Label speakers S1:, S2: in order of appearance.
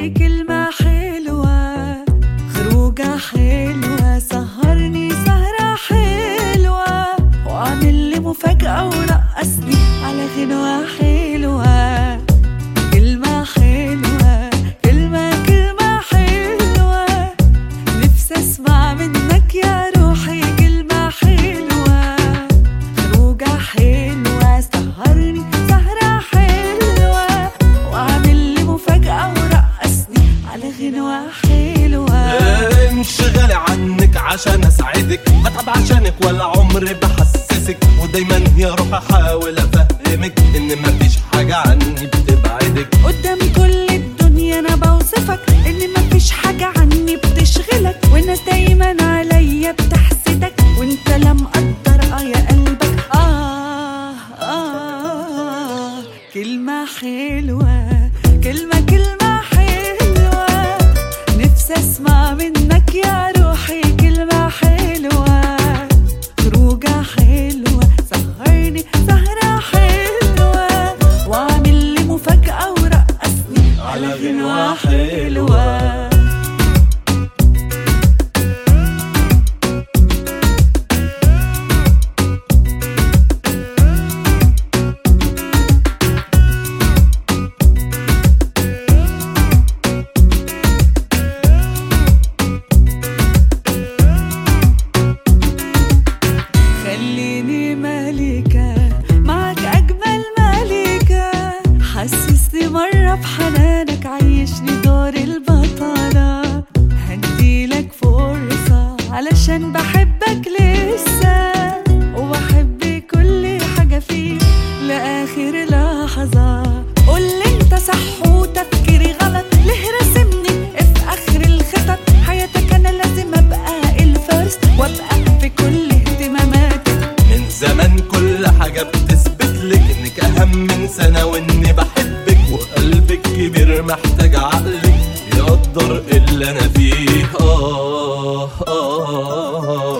S1: روحي كلمة حلوة خروجة حلوة سهرني سهرة حلوة وعامل لي مفاجأة ورقصني على غنوة حلوة كلمة حلوة كلمة كلمة حلوة نفسي اسمع منك يا روحي كلمة حلوة خروجة حلوة سهرني سهرة حلوة وعامل لي مفاجأة ورقصني على غنوة حلوة
S2: انشغالي عنك عشان اسعدك بتعب عشانك ولا عمري بحسسك ودايما يا روح احاول افهمك ان مفيش حاجة عني بتبعدك
S1: قدام كل الدنيا انا بوصفك ان مفيش حاجة عني بتشغلك والناس دايما عليا بتحسدك وانت لا مقدر اه يا قلبك آه, اه كلمة حلوة كلمة كلمة حلوة نفسي اسمع منك يا روحي كلمة حلوة خروجة حلوة سهرني سهرة حلوة واعمل لي مفاجأة ورقصني على غنوة حلوة خليني ملكة معك أجمل ملكة حسسني مرة بحنانك عيشني دور البطلة هديلك فرصة علشان بحبك لسه وبحب كل حاجة فيك لآخر لحظة قولي انت صح وتفكيري غلط ليه راسمني في آخر الخطط حياتك أنا لازم أبقى الفرس وأبقى في كل اهتماماتك
S2: من زمان كل حاجة بتثبت لك انك اهم من سنة واني بحبك وقلبك كبير محتاج عقلك يقدر اللي انا فيه آه آه, آه